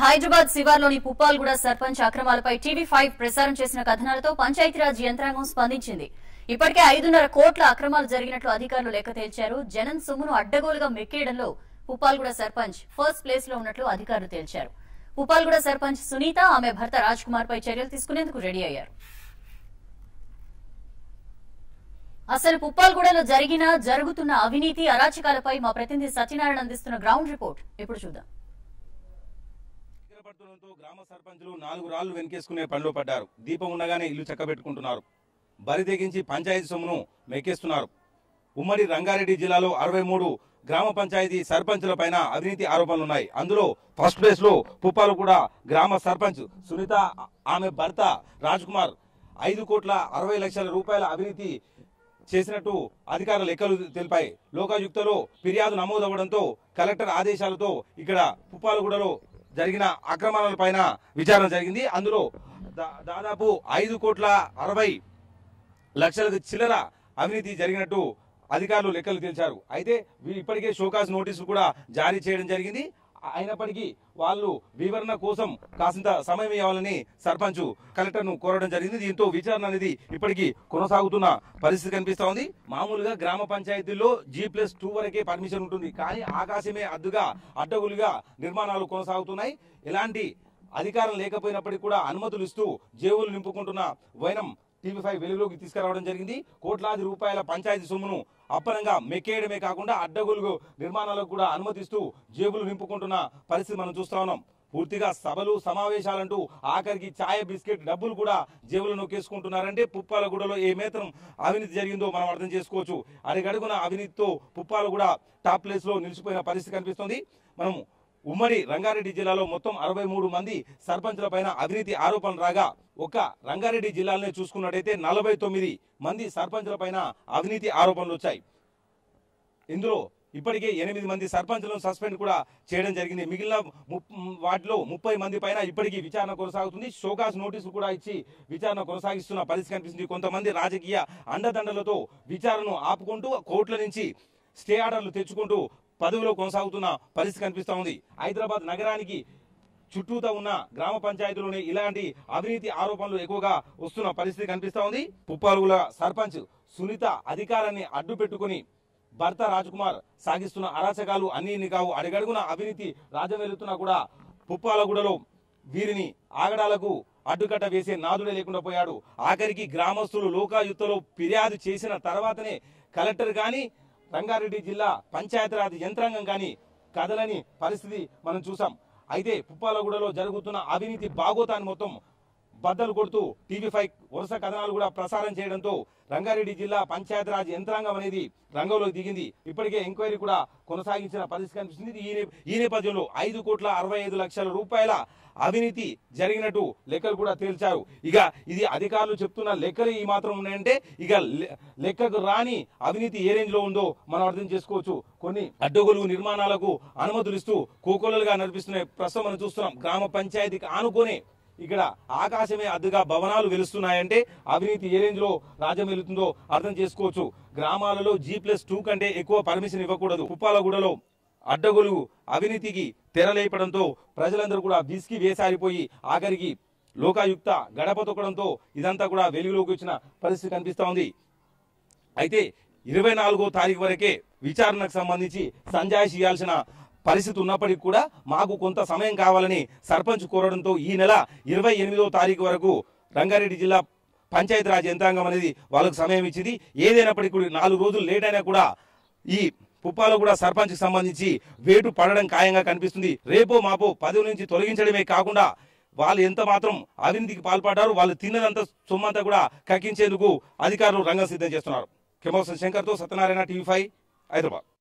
హైదరాబాద్ శివార్లోని పుప్పాల్గూడ సర్పంచ్ అక్రమాలపై TV five ప్రసారం చేసిన కథనాలతో పంచాయతీరాజ్ యంత్రాంగం స్పందించింది ఇప్పటికే ఐదున్నర కోట్ల అక్రమాలు జరిగినట్లు అధికారులు లెక్క తేల్చారు జనం సొమ్మును అడ్డగోలుగా మెక్కేయడంలో పుప్పాల్గూడ సర్పంచ్ ఫస్ట్ ప్లేస్ లో ఉన్నట్లు అధికారులు తేల్చారు పుప్పాల్గూడ సర్పంచ్ సునీత ఆమె భర్త రాజ్ కుమార్ పై చర్యలు తీసుకునేందుకు రెడీ అయ్యారు అసలు పుప్పాల్గూడలో జరిగిన జరుగుతున్న అవినీతి అరాచకాలపై మా ప్రతినిధి సత్యనారాయణ అందిస్తున్న గ్రౌండ్ రిపోర్ట్ ఇప్పుడు చూద్దాం పడుతుండటంతో గ్రామ సర్పంచులు నాలుగు రాళ్లు వెనకేసుకునే పనిలో పడ్డారు దీపం ఉండగానే ఇల్లు చక్కబెట్టుకుంటున్నారు బరి తెగించి పంచాయతీ సొమ్మును మెక్కేస్తున్నారు ఉమ్మడి రంగారెడ్డి జిల్లాలో అరవై మూడు గ్రామ పంచాయతీ సర్పంచుల పైన అవినీతి ఆరోపణలున్నాయి అందులో ఫస్ట్ ప్లేస్ లో పుప్పాలు కూడా గ్రామ సర్పంచ్ సునీత ఆమె భర్త రాజ్ కుమార్ ఐదు కోట్ల అరవై లక్షల రూపాయల అవినీతి చేసినట్టు అధికారులు లెక్కలు తెలిపాయి లోకాయుక్తలో ఫిర్యాదు నమోదవడంతో కలెక్టర్ ఆదేశాలతో ఇక్కడ పుప్పాలగూడలో జరిగిన అక్రమాలపైన విచారణ జరిగింది అందులో దా- దాదాపు ఐదు కోట్ల అరవై లక్షలకు చిల్లర అవినీతి జరిగినట్టు అధికారులు లెక్కలు తెలిచారు అయితే వీ- ఇప్పటికే షోకాస్ నోటీసులు కూడా జారీ చేయడం జరిగింది అయినప్పటికీ వాళ్ళు వివరణ కోసం కాసింత సమయం ఇవ్వాలని సర్పంచ్ కలెక్టర్ ను కోరడం జరిగింది దీంతో విచారణ అనేది ఇప్పటికీ కొనసాగుతున్న పరిస్థితి కనిపిస్తా ఉంది మామూలుగా గ్రామ పంచాయతీల్లో జీ ప్లస్ టూ వరకే పర్మిషన్ ఉంటుంది కానీ ఆకాశమే అద్దుగా అడ్డగులుగా నిర్మాణాలు కొనసాగుతున్నాయి ఎలాంటి అధికారం లేకపోయినప్పటికీ కూడా అనుమతులు ఇస్తూ జేబులు నింపుకుంటున్న వైనం టీవీ ఫైవ్ వెలుగులోకి తీసుకురావడం జరిగింది కోట్లాది రూపాయల పంచాయతీ సొమ్మును అప్పనంగా మెక్కేయడమే కాకుండా అడ్డగోలుగు నిర్మాణాలకు కూడా అనుమతిస్తూ జేబులు నింపుకుంటున్న పరిస్థితి మనం చూస్తా ఉన్నాం పూర్తిగా సభలు సమావేశాలంటూ ఆఖరికి ఛాయ బిస్కెట్ డబ్బులు కూడా జేబులు నొక్కేసుకుంటున్నారంటే పుప్పాలగూడలో ఏ మేత్రం అవినీతి జరిగిందో మనం అర్థం చేసుకోవచ్చు అడిగడుగున అవినీతితో పుప్పాలు కూడా టాప్ ప్లేస్ లో నిలిచిపోయిన పరిస్థితి కనిపిస్తుంది మనం ఉమ్మడి రంగారెడ్డి జిల్లాలో మొత్తం అరవై మూడు మంది సర్పంచుల పైన అవినీతి ఆరోపణలు రాగా ఒక రంగారెడ్డి జిల్లాలోనే చూసుకున్నట్టయితే నలభై తొమ్మిది మంది సర్పంచుల పైన అవినీతి ఆరోపణలు వచ్చాయి ఇందులో ఇప్పటికే ఎనిమిది మంది సర్పంచులను సస్పెండ్ కూడా చేయడం జరిగింది మిగిలిన ముప్- వాటిలో ముప్పై మంది పైన ఇప్పటికీ విచారణ కొనసాగుతుంది షోకాస్ నోటీసులు కూడా ఇచ్చి విచారణ కొనసాగిస్తున్న పరిస్థితి కనిపిస్తుంది కొంతమంది రాజకీయ అండదండలతో విచారణను ఆపుకుంటూ కోర్టుల నుంచి స్టే ఆర్డర్లు తెచ్చుకుంటూ పదవిలో కొనసాగుతున్న పరిస్థితి కనిపిస్తా ఉంది హైదరాబాద్ నగరానికి చుట్టూతా ఉన్న గ్రామ పంచాయతీలోనే ఇలాంటి అవినీతి ఆరోపణలు ఎక్కువగా వస్తున్న పరిస్థితి కనిపిస్తా ఉంది పుప్పాలుగుల సర్పంచ్ సునీత అధికారాన్ని అడ్డు పెట్టుకుని భర్త రాజ్కుమార్ సాగిస్తున్న అరాచకాలు అన్ని ఇన్ని కావు అడిగడుగున అవినీతి రాజ్యం వెళుతున్నా కూడా పుప్పాలగూడలో వీరిని ఆగడాలకు అడ్డుకట్ట వేసే నాదుడే లేకుండా పోయాడు ఆఖరికి గ్రామస్తులు లోకాయుక్తలో ఫిర్యాదు చేసిన తర్వాతనే కలెక్టర్ గాని రంగారెడ్డి జిల్లా పంచాయతీరాజ్ యంత్రాంగం కానీ కదలని పరిస్థితి మనం చూసాం అయితే పుప్పాలగూడలో జరుగుతున్న అవినీతి బాగోతాన్ని మొత్తం బద్దలు కొడుతూ టీవీ ఫైవ్ వరుస కథనాలు కూడా ప్రసారం చేయడంతో రంగారెడ్డి జిల్లా పంచాయతీరాజ్ యంత్రాంగం అనేది రంగంలోకి దిగింది ఇప్పటికే ఎంక్వైరీ కూడా కొనసాగించిన పరిస్థితి కనిపిస్తుంది ఈ నే- ఈ నేపథ్యంలో ఐదు కోట్ల అరవై ఐదు లక్షల రూపాయల అవినీతి జరిగినట్టు లెక్కలు కూడా తేల్చారు ఇక ఇది అధికారులు చెప్తున్న లెక్కలు ఈ మాత్రం ఉన్నాయంటే ఇక లె- లెక్కకు రాని అవినీతి ఏ రేంజ్ లో ఉందో మనం అర్థం చేసుకోవచ్చు కొన్ని అడ్డగోలు నిర్మాణాలకు అనుమతులు ఇస్తూ కోకొల్లలుగా నడిపిస్తున్న ప్రస్తుతం మనం చూస్తున్నాం గ్రామ పంచాయతీకి ఆనుకొని ఇక్కడ ఆకాశమే అద్దుగా భవనాలు వెలుస్తున్నాయంటే అవినీతి ఏ రేంజ్ లో రాజ్యం వెళుతుందో అర్థం చేసుకోవచ్చు గ్రామాలలో జీ ప్లస్ టూ కంటే ఎక్కువ పర్మిషన్ ఇవ్వకూడదు ఉప్పాలగూడలో అడ్డగోలు అవినీతికి తెరలేపడంతో ప్రజలందరూ కూడా విసికి వేసారిపోయి ఆఖరికి లోకాయుక్త గడప తొక్కడంతో ఇదంతా కూడా వెలుగులోకి వచ్చిన పరిస్థితి కనిపిస్తా ఉంది అయితే ఇరవై నాలుగో తారీఖు వరకే విచారణకు సంబంధించి సంజాయిషి ఇవ్వాల్సిన పరిస్థితి ఉన్నప్పటికీ కూడా మాకు కొంత సమయం కావాలని సర్పంచ్ కోరడంతో ఈ నెల ఇరవై ఎనిమిదో తారీఖు వరకు రంగారెడ్డి జిల్లా పంచాయతీరాజ్ యంత్రాంగం అనేది వాళ్ళకు సమయం ఇచ్చింది ఏదైనప్పటికీ కూడా నాలుగు రోజులు లేట్ అయినా కూడా ఈ పుప్పాలో కూడా సర్పంచ్కి సంబంధించి వేటు పడడం ఖాయంగా కనిపిస్తుంది రేపో మాపో పదవి నుంచి తొలగించడమే కాకుండా వాళ్ళు ఎంత మాత్రం అవినీతికి పాల్పడ్డారు వాళ్ళు తిన్నదంతా సొమ్మంతా కూడా కక్కించేందుకు అధికారులు రంగం సిద్ధం చేస్తున్నారు కెమోసన్ శంకర్తో సత్యనారాయణ టీవీ ఫైవ్ హైదరాబాద్